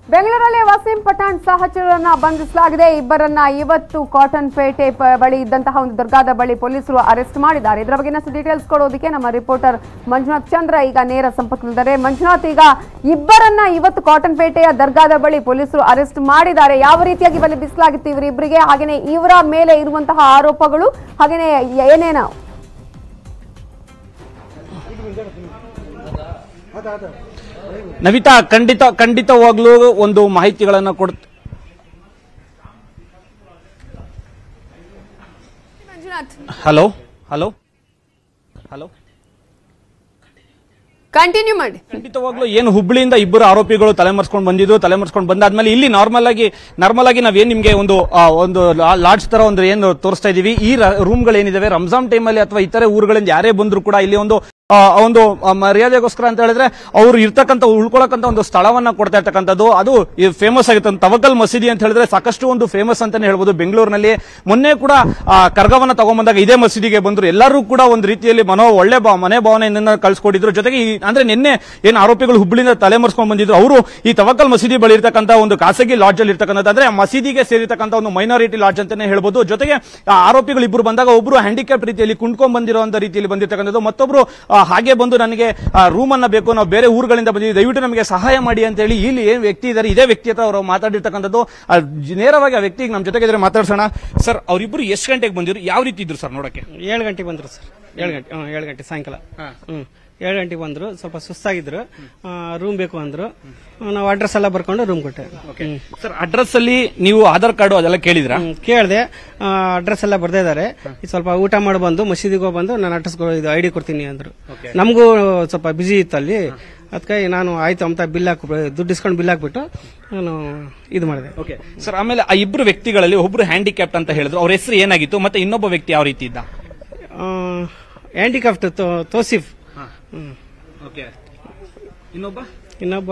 ಬೆಂಗಳೂರಲ್ಲಿ ವಸೀಂ ಪಠಾಣ್ ಸಹಚರರನ್ನ ಬಂಧಿಸಲಾಗಿದೆ ಇಬ್ಬರನ್ನ ಇವತ್ತು ಕಾಟನ್ ಪೇಟೆ ಪ- ಬಳಿ ಇದ್ದಂತಹ ಒಂದು ದರ್ಗಾದ ಬಳಿ ಪೊಲೀಸರು ಅರೆಸ್ಟ್ ಮಾಡಿದ್ದಾರೆ ಇದರ ಬಗ್ಗೆ ಇನ್ನಷ್ಟು ಡೀಟೇಲ್ಸ್ ಕೊಡೋದಕ್ಕೆ ನಮ್ಮ ರಿಪೋರ್ಟರ್ ಮಂಜುನಾಥ್ ಚಂದ್ರ ಈಗ ನೇರ ಸಂಪರ್ಕದಲ್ಲಿದ್ದಾರೆ ಮಂಜುನಾಥ್ ಈಗ ಇಬ್ಬರನ್ನ ಇವತ್ತು ಕಾಟನ್ ಪೇಟೆಯ ದರ್ಗಾದ ಬಳಿ ಪೊಲೀಸರು ಅರೆಸ್ಟ್ ಮಾಡಿದ್ದಾರೆ ಯಾವ ರೀತಿಯಾಗಿ ಬಂಧಿಸಲಾಗಿತ್ತು ಇವರಿಬ್ಬರಿಗೆ ಹಾಗೇನೆ ಇವರ ಮೇಲೆ ಇರುವಂತಹ ಆರೋಪಗಳು ಹಾಗೇನೆ ಏನೇನು ನವಿತಾ ಖಂಡಿತ ಖಂಡಿತವಾಗ್ಲೂ ಒಂದು ಮಾಹಿತಿಗಳನ್ನ ಕೊಡ್ Manjunath hello hello hello continue ಮಾಡಿ ಖಂಡಿತವಾಗ್ಲೂ ಏನು ಹುಬ್ಳಿಯಿಂದ ಇಬ್ಬರು ಆರೋಪಿಗಳು ತಲೆಮರೆಸ್ಕೊಂಡು ಬಂದಿದ್ದು ತಲೆಮರೆಸ್ಕೊಂಡು ಬಂದಾದ್ಮೇಲೆ ಇಲ್ಲಿ ನಾರ್ಮಲ್ ಆಗಿ ನಾರ್ಮಲ್ ಆಗಿ ನಾವೇನ್ ನಿಮ್ಗೆ ಒಂದು ಆ, ಒಂದು ಲಾಡ್ಜ್ ತರ ಒಂದು ಏನು ತೋರಿಸ್ತಾ ಇದೀವಿ ಈ ರೂಮ್ಗಳು ಏನಿದಾವೆ ರಂಜಾನ್ ಟೈಮಲ್ಲಿ ಅಥವಾ ಇತರೆ ಊರುಗಳಿಂದ ಯಾರೇ ಬಂದ್ರು ಕೂಡ ಇಲ್ಲಿ ಒಂದು ಆ, ಒಂದು ಆ, ಮರ್ಯಾದೆಗೋಸ್ಕರ ಅಂತ ಹೇಳಿದ್ರೆ ಅವ್ರು ಇರ್ತಕ್ಕಂಥ ಉಳ್ಕೊಳಕ್ಕಂತ ಒಂದು ಸ್ಥಳವನ್ನ ಕೊಡ್ತಾ ಇರ್ತಕ್ಕಂಥದ್ದು ಅದು ಫೇಮಸ್ ಆಗಿತ್ತು ತವಕಲ್ ಮಸೀದಿ ಅಂತ ಹೇಳಿದ್ರೆ ಸಾಕಷ್ಟು ಒಂದು ಫೇಮಸ್ ಅಂತಾನೆ ಹೇಳ್ಬೋದು ಬೆಂಗಳೂರಿನಲ್ಲಿ ಮೊನ್ನೆ ಕೂಡ ಆ, ಕರ್ಗವನ್ನ ತಗೊಂಬಂದಾಗ ಇದೇ ಮಸೀದಿಗೆ ಬಂದ್ರು ಎಲ್ಲರೂ ಕೂಡ ಒಂದು ರೀತಿಯಲ್ಲಿ ಮನೋ ಒಳ್ಳೆ ಭಾ- ಮನೆ ಭಾವನೆಯಿಂದ ಕಳ್ಸಿಕೊಟ್ಟಿದ್ರು ಜೊತೆಗೆ ಈ- ಅಂದ್ರೆ ನಿನ್ನೆ ಏನು ಆರೋಪಿಗಳು ಹುಬ್ಳಿಂದ ತಲೆಮರೆಸ್ಕೊಂಡು ಬಂದಿದ್ರು ಅವರು ಈ ತವಕಲ್ ಮಸೀದಿ ಬಳಿ ಇರ್ತಕ್ಕಂಥ ಒಂದು ಖಾಸಗಿ ಲಾಡ್ಜ್ ಅಲ್ಲಿ ಇರ್ತಕ್ಕಂಥದ್ದು ಅಂದ್ರೆ ಆ ಮಸೀದಿಗೆ ಸೇರಿರ್ತಕ್ಕಂಥ ಒಂದು ಮೈನಾರಿಟಿ ಲಾಡ್ಜ್ ಅಂತಾನೆ ಹೇಳ್ಬೋದು ಜೊತೆಗೆ ಆ ಆರೋಪಿಗಳು ಇಬ್ಬರು ಬಂದಾಗ ಒಬ್ರು ಹ್ಯಾಂಡಿಕ್ಯಾಪ್ ರೀತಿಯಲ್ಲಿ ಕುಂಡ್ಕೊಂಡ್ ಬಂದಿರುವಂತ ರೀತಿಯಲ್ಲಿ ಬಂದಿರ್ತಕ್ಕಂಥದ್ದು ಮತ್ತೊಬ್ರು ಆ, ಹಾಗೆ ಬಂದು ನನಗೆ ರೂಮ್ ಅನ್ನ ಬೇಕು ನಾವು ಬೇರೆ ಊರುಗಳಿಂದ ಬಂದಿದ್ದೀವಿ ದಯವಿಟ್ಟು ನಮಗೆ ಸಹಾಯ ಮಾಡಿ ಅಂತ ಹೇಳಿ ಇಲ್ಲಿ ಏನ್ ವ್ಯಕ್ತಿ ಇದ್ದಾರೆ ಇದೇ ವ್ಯಕ್ತಿ ಹತ್ರ ಅವರು ಮಾತಾಡಿರ್ತಕ್ಕಂಥದ್ದು ಆ, ಜ- ನೇರವಾಗಿ ಆ ವ್ಯಕ್ತಿಗೆ ನಮ್ಮ ಜೊತೆಗೆ ಇದ್ರೆ ಮಾತಾಡ್ಸೋಣ ಸರ್ ಅವರಿಬ್ಬರು ಎಷ್ಟು ಗಂಟೆಗೆ ಬಂದಿದ್ರು ಯಾವ ರೀತಿ ಇದ್ರು ಸರ್ ನೋಡಕ್ಕೆ ಏಳು ಗಂಟೆಗೆ ಬಂದ್ರು ಸರ್ ಏಳು ಗಂಟೆ ಹ್ಮ್, ಏಳು ಗಂಟೆ ಸಾಯಂಕಾಲ ಹ್ಮ್ ಏಳು ಗಂಟೆಗೆ ಬಂದ್ರು ಸ್ವಲ್ಪ ಸುಸ್ತಾಗಿದ್ರು ರೂಮ್ ಬೇಕು ಅಂದ್ರು ನಾವು ಅಡ್ರೆಸ್ ಎಲ್ಲ ಬರ್ಕೊಂಡು ರೂಮ್ ಕೊಟ್ಟೆ ಹ್ಮ್. ಸರ್ ಅಡ್ರೆಸ್ ಅಲ್ಲಿ ನೀವು ಆಧಾರ್ ಕಾರ್ಡು ಅದೆಲ್ಲ ಕೇಳಿದ್ರಾ ಹ್ಮ್, ಕೇಳ್ದೆ ಅಡ್ರೆಸ್ ಎಲ್ಲ ಬರ್ದಿದ್ದಾರೆ ಈ ಸ್ವಲ್ಪ ಊಟ ಮಾಡಿ ಬಂದು ಮಸೀದಿಗೆ ಹೋಗಿ ಬಂದು ನಾನು ಅಡ್ರೆಸ್ ಇದು ಐಡಿ ಕೊಡ್ತೀನಿ ಅಂದ್ರು ನಮಗೂ ಸ್ವಲ್ಪ ಬಿಜಿ ಇತ್ತು ಅಲ್ಲಿ ಅದಕ್ಕೆ ನಾನು ಆಯ್ತು ಅಂತ ಬಿಲ್ ಹಾಕಿ ದುಡ್ಡು ಇಸ್ಕೊಂಡು ಬಿಲ್ ಹಾಕ್ಬಿಟ್ಟು ನಾನು ಇದು ಮಾಡಿದೆ ಓಕೆ ಸರ್ ಆಮೇಲೆ ಆ ಇಬ್ಬರು ವ್ಯಕ್ತಿಗಳಲ್ಲಿ ಒಬ್ರು ಹ್ಯಾಂಡಿಕ್ಯಾಪ್ಟ್ ಅಂತ ಹೇಳಿದ್ರು ಅವ್ರ ಹೆಸರು ಏನಾಗಿತ್ತು ಮತ್ತೆ ಇನ್ನೊಬ್ಬ ವ್ಯಕ್ತಿ ಯಾವ ರೀತಿ ಇದ್ದ ಹ್ಯಾಂಡಿಕ್ರಾಫ್ಟ್ ತೋಸಿಫ್ ಓಕೆ ಇನ್ನೊಬ್ಬ ಇನ್ನೊಬ್ಬ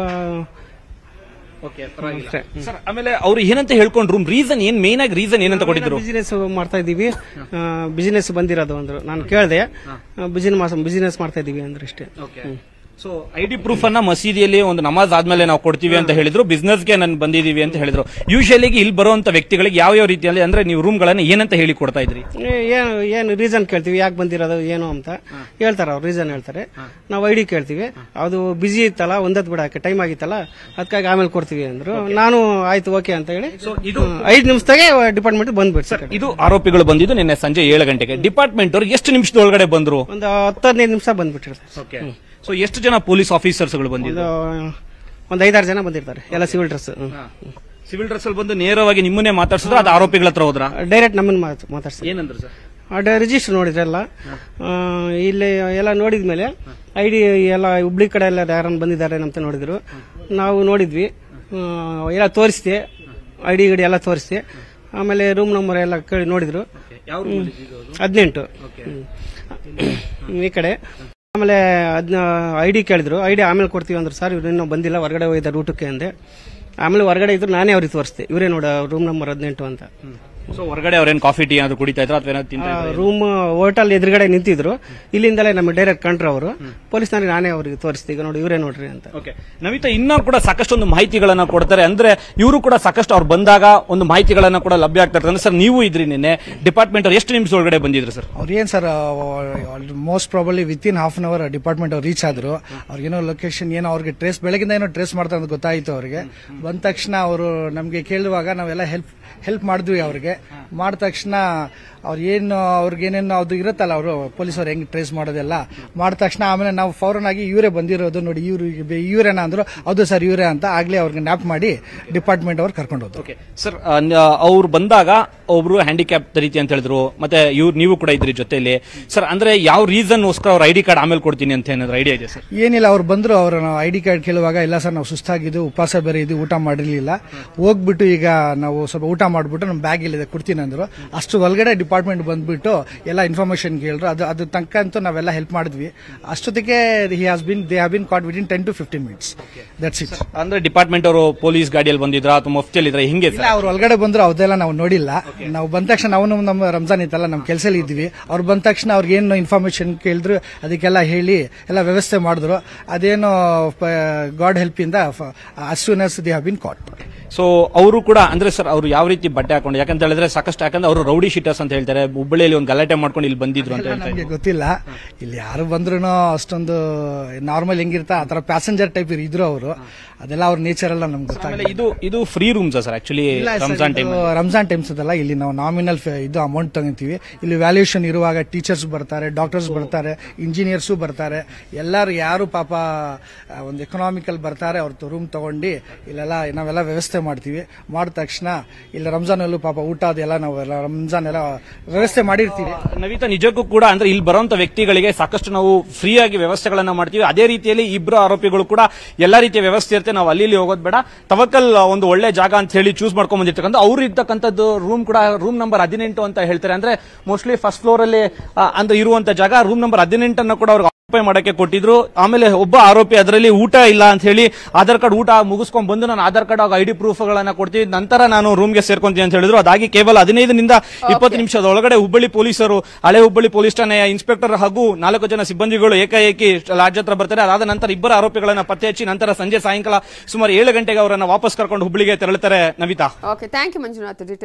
ಓಕೆ ಸರ್ ಆಮೇಲೆ ಅವ್ರು ಏನಂತ ಹೇಳ್ಕೊಂಡ್ರು ರೀಸನ್ ಏನ್ ಮೇನ್ ಆಗಿ ರೀಸನ್ ಏನಂತ ಕೊಟ್ಟಿದ್ರು ಬಿಸಿನೆಸ್ ಮಾಡ್ತಾ ಇದೀವಿ ಬಿಸಿನೆಸ್ ಬಂದಿರೋದು ಅಂದ್ರು ನಾನು ಕೇಳಿದೆ ಬಿಸಿನೆಸ್ ಬಿಸಿನೆಸ್ ಮಾಡ್ತಾ ಇದೀವಿ ಅಂದ್ರೆ ಅಷ್ಟೇ ಸೊ ಐಡಿ ಪ್ರೂಫ್ ಅನ್ನ ಮಸೀದಿಯಲ್ಲಿ ಒಂದು ನಮಾಜ್ ಆದ್ಮೇಲೆ ನಾವು ಕೊಡ್ತೀವಿ ಅಂತ ಹೇಳಿದ್ರು ಬಿಸ್ನೆಸ್ ಗೆ ನಾನು ಬಂದಿದೀವಿ ಅಂತ ಹೇಳಿದ್ರು ಯೂಶಲಿ ಇಲ್ಲಿ ಬರುವಂತ ವ್ಯಕ್ತಿಗಳಿಗೆ ಯಾವ ಯಾವ ರೀತಿಯಲ್ಲಿ ಅಂದ್ರೆ ನೀವು ರೂಮ್ ಗಳನ್ನ ಏನಂತ ಹೇಳಿ ಕೊಡ್ತಾ ಇದ್ರಿ ಏ, ಏನು ಏನು ರೀಸನ್ ಕೇಳ್ತೀವಿ ಯಾಕೆ ಬಂದಿರೋದು ಏನು ಅಂತ ಹೇಳ್ತಾರೆ ಅವ್ರು ರೀಸನ್ ಹೇಳ್ತಾರೆ ನಾವು ಐಡಿ ಕೇಳ್ತೀವಿ ಅದು ಬಿಜಿ ಇತ್ತಲ್ಲ ಒಂದತ್ ಬಿಡಕ್ಕೆ ಟೈಮ್ ಆಗಿತ್ತಲ್ಲ ಅದಕ್ಕಾಗಿ ಆಮೇಲೆ ಕೊಡ್ತೀವಿ ಅಂದ್ರು ನಾನು ಆಯ್ತು ಓಕೆ ಅಂತ ಹೇಳಿ ಇದು ಐದು ನಿಮಿಷದಾಗೆ ಡಿಪಾರ್ಟ್ಮೆಂಟ್ ಬಂದ್ಬಿಟ್ಟು ಸರ್ ಇದು ಆರೋಪಿಗಳು ಬಂದಿದ್ದು ನಿನ್ನೆ ಸಂಜೆ ಏಳು ಗಂಟೆಗೆ ಡಿಪಾರ್ಟ್ಮೆಂಟ್ ಅವ್ರು ಎಷ್ಟು ನಿಮಿಷದ ಒಳಗಡೆ ಬಂದ್ರು ಒಂದು ಹತ್ತು ಹದಿನೈದು ನಿಮಿಷ ಬಂದ್ಬಿಟ್ಟಿರ್ತಾರೆ ಸೊ ಎಷ್ಟು ಜನ ಪೊಲೀಸ್ ಆಫೀಸರ್ಸ್ ಗಳು ಬಂದಿದ್ರು ಒಂದು ಒಂದು ಐದಾರು ಜನ ಬಂದಿರ್ತಾರೆ ಎಲ್ಲ ಸಿವಿಲ್ ಡ್ರೆಸ್ ಸಿವಿಲ್ ಡ್ರೆಸ್ ಅಲ್ಲಿ ಬಂದು ನೇರವಾಗಿ ನಿಮ್ಮನ್ನೇ ಮಾತಾಡ್ಸಿದ್ರು ಅದು ಆರೋಪಿಗಳ ಹತ್ರ ಹೋದ್ರ ಡೈರೆಕ್ಟ್ ನಮ್ಮನ್ನ ಮಾತಾಡ್ಸಿ ಏನಂದ್ರು ಸರ್ ಅಡ ರಿಜಿಸ್ಟರ್ ನೋಡಿದ್ರಲ್ಲ ಆ, ಇಲ್ಲಿ ಎಲ್ಲ ನೋಡಿದ್ಮೇಲೆ ಐ ಡಿ ಎಲ್ಲ ಹುಬ್ಳಿ ಕಡೆ ಎಲ್ಲ ಯಾರನ್ನ ಬಂದಿದ್ದಾರೆ ಅಂತ ನೋಡಿದ್ರು ನಾವು ನೋಡಿದ್ವಿ ಆ, ಎಲ್ಲ ತೋರಿಸ್ದೆ ಐ ಡಿ ಗಿಡಿ ಎಲ್ಲ ತೋರಿಸ್ದೆ ಆಮೇಲೆ ರೂಮ್ ನಂಬರ್ ಎಲ್ಲ ಕೇಳಿ ನೋಡಿದ್ರು ಯಾವ ಹದಿನೆಂಟು ಈ ಕಡೆ ಆಮೇಲೆ ಅದನ್ನ ಐ ಡಿ ಕೇಳಿದ್ರು ಐ ಡಿ ಆಮೇಲೆ ಕೊಡ್ತೀವಿ ಅಂದ್ರು ಸರ್ ಇವ್ರು ಇನ್ನೂ ಬಂದಿಲ್ಲ ಹೊರಗಡೆ ಹೋಗಿದ್ದಾರೆ ಊಟಕ್ಕೆ ಅಂದೆ ಆಮೇಲೆ ಹೊರಗಡೆ ಇದ್ರು ನಾನೇ ಅವ್ರಿಗೆ ತೋರಿಸ್ದೆ ಇವರೇ ನೋಡ ರೂಮ್ ನಂಬರ್ ಹದಿನೆಂಟು ಅಂತ ಸೊ ಹೊರಗಡೆ ಅವ್ರೇನ್ ಕಾಫಿ ಟೀ ಏನಾದ್ರು ಕುಡಿತಾ ಇದ್ರು ಅಥವಾ ಏನಾದ್ರು ತಿಂತಾ ಇದ್ರು ರೂಮ್ ಹೋಟೆಲ್ ಎದುರುಗಡೆ ನಿಂತಿದ್ರು ಇಲ್ಲಿಂದಲೇ ನಮಗೆ ಡೈರೆಕ್ಟ್ ಕಂಡ್ರು ಅವರು ಪೊಲೀಸ್ನವ್ರಿಗೆ ನಾನೇ ಅವ್ರಿಗೆ ತೋರಿಸ್ದೆ ಈಗ ನೋಡಿ ಇವರೇ ನೋಡ್ರಿ ಅಂತ ಓಕೆ ನಮಿತಾ ಇನ್ನೂ ಕೂಡ ಸಾಕಷ್ಟು ಒಂದು ಮಾಹಿತಿಗಳನ್ನ ಕೊಡ್ತಾರೆ ಅಂದ್ರೆ ಇವರು ಕೂಡ ಸಾಕಷ್ಟು ಅವ್ರು ಬಂದಾಗ ಒಂದು ಮಾಹಿತಿಗಳನ್ನ ಕೂಡ ಲಭ್ಯ ಆಗ್ತಾ ಇರ್ತಾರೆ ಸರ್ ನೀವು ಇದ್ರಿ ನಿನ್ನೆ ಡಿಪಾರ್ಟ್ಮೆಂಟ್ ಅವ್ರು ಎಷ್ಟು ನಿಮಿಷ ಒಳಗಡೆ ಬಂದಿದ್ರು ಸರ್ ಅವ್ರು ಏನ್ sir most probably within half an hour department ಅವ್ರು ರೀಚ್ ಆದ್ರು ಅವ್ರಿಗೇನೋ ಲೊಕೇಶನ್ ಏನೋ ಅವ್ರಿಗೆ ಟ್ರೇಸ್ ಬೆಳಗಿಂದ ಏನೋ ಟ್ರೇಸ್ ಮಾಡ್ತಾರೆ ಅಂತ ಗೊತ್ತಾಯ್ತು ಅವ್ರಿಗೆ ಬಂದ ತಕ್ಷಣ ಅವರು ನಮಗೆ ಕೇಳುವಾಗ ನಾವೆಲ್ಲ ಹೆಲ್ಪ್ ಹೆಲ್ಪ್ ಮಾಡಿದ್ವಿ ಅವ್ರಿಗೆ ಮಾಡಿದ ತಕ್ಷಣ ಅವ್ರು ಏನು ಅವ್ರಿಗೇನೇನು ಅದು ಇರುತ್ತಲ್ಲ ಅವರು ಪೊಲೀಸರು ಹೆಂಗ್ ಟ್ರೇಸ್ ಮಾಡೋದೆಲ್ಲ ಮಾಡಿದ ತಕ್ಷಣ ಆಮೇಲೆ ನಾವು ಫೌರನ್ ಆಗಿ ಇವರೇ ಬಂದಿರೋದು ನೋಡಿ ಇವ್ರು ಇವರೇನ ಅಂದ್ರು ಹೌದು ಸರ್ ಇವರೇ ಅಂತ ಆಗ್ಲೇ ಅವ್ರಿಗೆ ನ್ಯಾಪ್ ಮಾಡಿ ಡಿಪಾರ್ಟ್ಮೆಂಟ್ ಅವ್ರು ಕರ್ಕೊಂಡು ಹೋದ್ರು ಓಕೆ ಸರ್ ಅವ್ರು ಬಂದಾಗ ಒಬ್ರು ಹ್ಯಾಂಡಿಕ್ಯಾಪ್ ರೀತಿ ಅಂತ ಹೇಳಿದ್ರು ಮತ್ತೆ ಇವ್ರು ನೀವು ಕೂಡ ಇದ್ರಿ ಜೊತೆಲಿ ಸರ್ ಅಂದ್ರೆ ಯಾವ ರೀಸನ್ ಗೋಸ್ಕರ ಅವ್ರ ಐಡಿ ಕಾರ್ಡ್ ಆಮೇಲೆ ಕೊಡ್ತೀನಿ ಅಂತ ಏನಾದ್ರು ಐಡಿಯಾ ಇದೆ ಸರ್ ಏನಿಲ್ಲ ಅವ್ರು ಬಂದ್ರು ಅವ್ರ ಐ ಡಿ ಕಾರ್ಡ್ ಕೇಳುವಾಗ ಇಲ್ಲ ಸರ್ ನಾವು ಸುಸ್ತಾಗಿದ್ದು ಉಪವಾಸ ಬೇರೆ ಇದು ಊಟ ಮಾಡಿರ್ಲಿಲ್ಲ ಹೋಗ್ಬಿಟ್ಟು ಈಗ ನಾವು ಸ್ವಲ್ಪ ಊಟ ಮಾಡ್ಬಿಟ್ಟು ನಮ್ಮ ಬ್ಯಾಗ್ ಇಲ್ಲಿದೆ ಕೊಡ್ತೀನಿ ಅಂದ್ರು ಅಷ್ಟು ಒಳಗಡೆ ಡಿಪಾರ್ಟ್ಮೆಂಟ್ ಬಂದ್ಬಿಟ್ಟು ಎಲ್ಲ ಇನ್ಫಾರ್ಮೇಶನ್ ಕೇಳಿದ್ರು ಅದು ಅದು ತನಕ ಅಂತೂ ನಾವೆಲ್ಲ ಹೆಲ್ಪ್ ಮಾಡಿದ್ವಿ ಅಷ್ಟೊತ್ತಿಗೆ he has been they have been caught within ten to fifteen minutes that's it ಅಂದ್ರೆ ಡಿಪಾರ್ಟ್ಮೆಂಟ್ ಅವರು ಪೊಲೀಸ್ ಗಾಡಿಯಲ್ಲಿ ಬಂದಿದ್ರ ಅಥವಾ ಮಫ್ತಿಯಲ್ಲಿ ಇದ್ರ ಹಿಂಗೆ ಇಲ್ಲ ಅವ್ರು ಒಳಗಡೆ ಬಂದ್ರು ಅದೆಲ್ಲ ನಾವು ನೋಡಿಲ್ಲ ನಾವು ಬಂದ ತಕ್ಷಣ ನಾವು ನಮ್ಮ ರಂಜಾನ್ ಇತ್ತಲ್ಲ ನಮ್ಮ ಕೆಲಸದಲ್ಲಿ ಇದ್ವಿ ಅವ್ರು ಬಂದ ತಕ್ಷಣ ಅವ್ರಿಗೆ ಏನು ಇನ್ಫಾರ್ಮೇಶನ್ ಕೇಳಿದ್ರು ಅದಕ್ಕೆಲ್ಲ ಹೇಳಿ ಎಲ್ಲ ವ್ಯವಸ್ಥೆ ಮಾಡಿದ್ರು ಅದೇನು ಗಾಡ್ ಹೆಲ್ಪ್ ಇಂದ as soon as the have been caught so ಅವರು ಕೂಡ ಅಂದ್ರೆ ಸರ್ ಅವರು ಯಾವ ರೀತಿ ಬಟ್ಟೆ ಹಾಕೊಂಡು ಯಾಕಂತ ಹೇಳಿದ್ರೆ ಸಾಕಷ್ಟು ಯಾಕಂದ್ರೆ ಅವರು ರೌಡಿ ಶೀಟರ್ಸ್ ಅಂತ ಹೇಳ್ತಾರೆ ಹುಬ್ಬಳ್ಳಿಯಲ್ಲಿ ಒಂದು ಗಲಾಟೆ ಮಾಡ್ಕೊಂಡು ಇಲ್ಲಿ ಬಂದಿದ್ರು ಅಂತ ಹೇಳ್ತಾರೆ ನಮಗೆ ಗೊತ್ತಿಲ್ಲ ಇಲ್ಲಿ ಯಾರು ಬಂದ್ರು ಅಷ್ಟೊಂದು ನಾರ್ಮಲ್ ಹೆಂಗಿರ್ತಾ ಆ ತರ ಪ್ಯಾಸೆಂಜರ್ ಟೈಪ್ ಇದ್ರು ಅವರು ಅದೆಲ್ಲ ಅವ್ರ ನೇಚರ್ ಎಲ್ಲ ನಮ್ಗೆ ಗೊತ್ತಾಗಿಲ್ಲ ಆಮೇಲೆ ಇದು ಇದು ಫ್ರೀ ರೂಮ್ಸ್ ಸರ್ ಆಕ್ಚುಲಿ ಇಲ್ಲ ಸರ್, ರಂಜಾನ್ ಟೈಮ್ ಇದು ರಂಜಾನ್ ಟೈಮ್ಸ್ ಅದಲ್ಲ ಇಲ್ಲಿ ನಾವು ನಾಮಿನಲ್ ಇದು ಅಮೌಂಟ್ ತಗೊಂತೀವಿ ಇಲ್ಲಿ ವ್ಯಾಲ್ಯೂಯೇಷನ್ ಇರುವಾಗ ಟೀಚರ್ಸ್ ಬರ್ತಾರೆ ಡಾಕ್ಟರ್ಸ್ ಬರ್ತಾರೆ ಇಂಜಿನಿಯರ್ಸು ಬರ್ತಾರೆ ಎಲ್ಲರೂ ಯಾರು ಪಾಪ ಆ, ಒಂದು ಎಕನಾಮಿಕಲ್ ಬರ್ತಾರೆ ಅವ್ರ ರೂಮ್ ತಗೊಂಡು ಇಲ್ಲೆಲ್ಲ ನಾವೆಲ್ಲ ವ್ಯವಸ್ಥೆ ಮಾಡ್ತೀವಿ ಮಾಡಿದ ತಕ್ಷಣ ಇಲ್ಲಿ ರಂಜಾನಲ್ಲೂ ಪಾಪ ಊಟ ಅದೆಲ್ಲ ನಾವು ಎಲ್ಲ ರಂಜಾನ್ ಎಲ್ಲ ವ್ಯವಸ್ಥೆ ಮಾಡಿರ್ತೀವಿ ನವಿತಾ ನಿಜಕ್ಕೂ ಕೂಡ ಅಂದ್ರೆ ಇಲ್ಲಿ ಬರುವಂತ ವ್ಯಕ್ತಿಗಳಿಗೆ ಸಾಕಷ್ಟು ನಾವು ಫ್ರೀ ಆಗಿ ವ್ಯವಸ್ಥೆಗಳನ್ನ ಮಾಡ್ತೀವಿ ಅದೇ ರೀತಿಯಲ್ಲಿ ಇಬ್ರು ಆರೋಪಿಗಳು ಕೂಡ ಎಲ್ಲಾ ರೀತಿಯ ವ್ಯವಸ್ಥೆ ಇರುತ್ತೆ ನಾವು ಅಲ್ಲಿ ಇಲ್ಲಿ ಹೋಗೋದು ಬೇಡ ತವಕಲ್ ಒಂದು ಒಳ್ಳೆ ಜಾಗ ಅಂತ ಹೇಳಿ ಚೂಸ್ ಮಾಡ್ಕೊಂಡ್ ಬಂದಿರ್ತಕ್ಕಂಥ ಅವ್ರು ಇರ್ತಕ್ಕಂಥದ್ದು ರೂಮ್ ಕೂಡ ರೂಮ್ ನಂಬರ್ ಹದಿನೆಂಟು ಅಂತ ಹೇಳ್ತಾರೆ ಅಂದ್ರೆ ಮೋಸ್ಟ್ಲಿ ಫಸ್ಟ್ ಫ್ಲೋರ್ ಅಲ್ಲಿ ಆ, ಅಂದ್ರೆ ಇರುವಂತ ಜಾಗ ರೂಮ್ ನಂಬರ್ ಹದಿನೆಂಟನ್ನು ಕೂಡ ಅವ್ರಿಗೆ ಆಕ್ಯುಪೈ ಮಾಡಕ್ಕೆ ಕೊಟ್ಟಿದ್ರು ಆಮೇಲೆ ಒಬ್ಬ ಆರೋಪಿ ಅದರಲ್ಲಿ ಊಟ ಇಲ್ಲ ಅಂತ ಹೇಳಿ ಆಧಾರ್ ಕಾರ್ಡ್ ಊಟ ಮುಗಿಸ್ಕೊಂಡ್ ಬಂದು ನಾನು ಆಧಾರ್ ಕಾರ್ಡ್ ಹಾಗೂ ಐಡಿ ಪ್ರೂಫ್ ಗಳನ್ನ ಕೊಡ್ತೀನಿ ನಂತರ ನಾನು ರೂಮ್ಗೆ ಸೇರ್ಕೊಂತೀನಿ ಅಂತ ಹೇಳಿದ್ರು ಅದಾಗಿ ಕೇವಲ ಹದಿನೈದರಿಂದ ಇಪ್ಪತ್ತು ನಿಮಿಷದ ಒಳಗಡೆ ಹುಬ್ಬಳ್ಳಿ ಪೊಲೀಸರು ಹಳೆ ಹುಬ್ಬಳ್ಳಿ ಪೊಲೀಸ್ ಠಾಣೆಯ ಇನ್ಸ್ಪೆಕ್ಟರ್ ಹಾಗೂ ನಾಲ್ಕು ಜನ ಸಿಬ್ಬಂದಿಗಳು ಏಕಾಏಕಿ ಲಾಡ್ಜ್ ಹತ್ರ ಬರ್ತಾರೆ ಅದಾದ ನಂತರ ಇಬ್ಬರು ಆರೋಪಿಗಳನ್ನ ಪತ್ತೆ ಹಚ್ಚಿ ನಂತರ ಸಂಜೆ ಸಾಯಂಕಾಲ ಸುಮಾರು ಏಳು ಗಂಟೆಗೆ ಅವರನ್ನ ವಾಪಸ್ ಕರ್ಕೊಂಡು ಹುಬ್ಬಳ್ಳಿಗೆ ತೆರಳುತ್ತಾರೆ Navita okay thank you Manjunath details